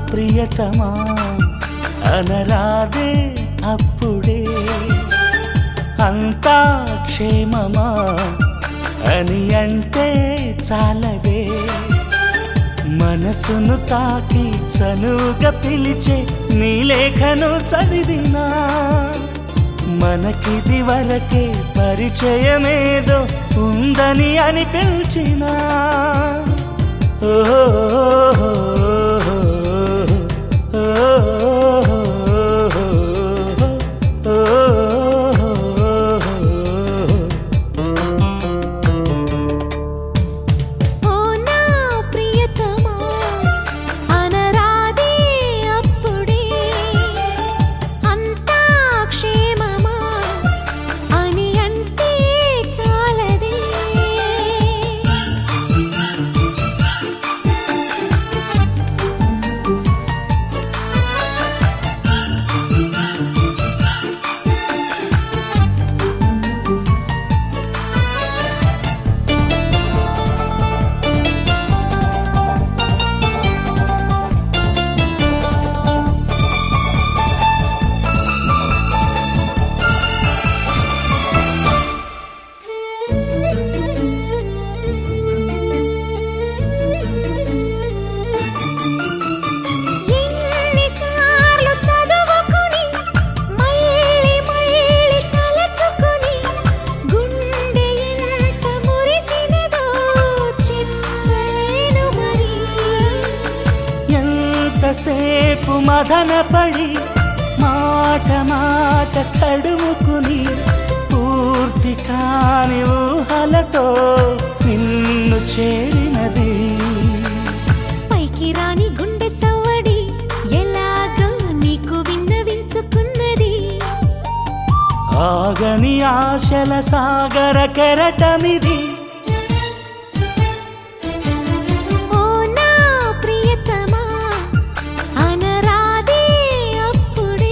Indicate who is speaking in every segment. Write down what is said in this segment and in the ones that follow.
Speaker 1: ప్రియతమా అనరాదే అప్పుడే అంతా క్షేమమా అని అంటే చాలదే మనసును తాకి చనుగా పిలిచే నీ లేఖను చదివినా మనకిది వరకే పరిచయమేదో ఉందని అనిపించినా ఓ
Speaker 2: ఓ నా ప్రియతమా అనరాదే అప్పుడే అంతా క్షేమమా అని అంటే చాలదే ఎన్నిసార్లు చదువుకుని మళ్ళీ మళ్ళీ తలచుకుని గుండె ఎంత మురిసినదో చెప్పలేను మరి
Speaker 1: ఎంతసేపు మదనపడి మాట మాట తడుముకుని పూర్తి కాని ఊహలతో నిన్ను చేరినది
Speaker 2: పైకి రాని గుండె సవ్వడి ఎలాగో నీకు విన్నవించుకున్నది
Speaker 1: ఆగని ఆశల సాగర కెరటమిది
Speaker 2: ఓ నా ప్రియతమా అనరాదే అప్పుడే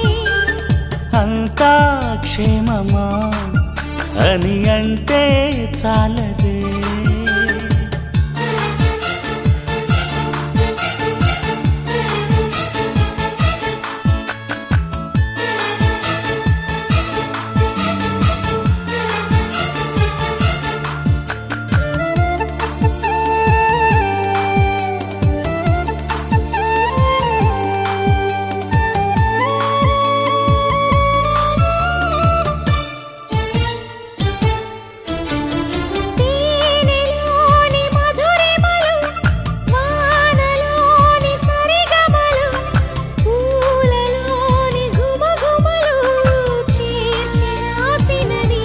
Speaker 1: అంతా క్షేమమా అని అంటే చాలదే
Speaker 2: తేనెలోని మధురిమలు వానలోని సరిగమలు పూలలోని గుమగుమలు చేర్చి రాసినది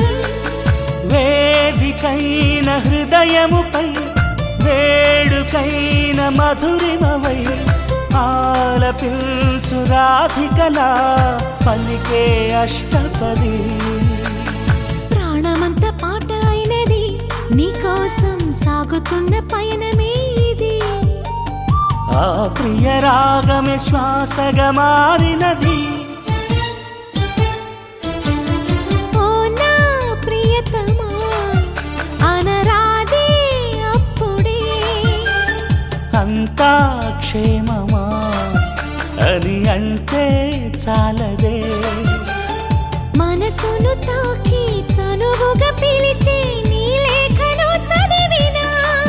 Speaker 1: వేదికైన హృదయముపై వేడుకైన మధురిమవై ఆలపించు రాధికలా పలికే అష్టపది
Speaker 2: ప్రాణమంత పాట అయినది నీకోసం సాగుతున్న పయనమే ఇది
Speaker 1: ఆ ప్రియ రాగమే శ్వాసగా మారినది
Speaker 2: ఓ నా ప్రియతమా అనరాదే అప్పుడే
Speaker 1: అంతా క్షేమమా అని అంటే చాలదే
Speaker 2: మనసును తాకి చనువుగా పిలిచే నీ లేఖను చదివినా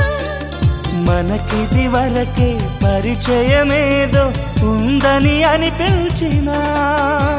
Speaker 1: మనకిది వరకే పరిచయమేదో ఉందని అనిపించినా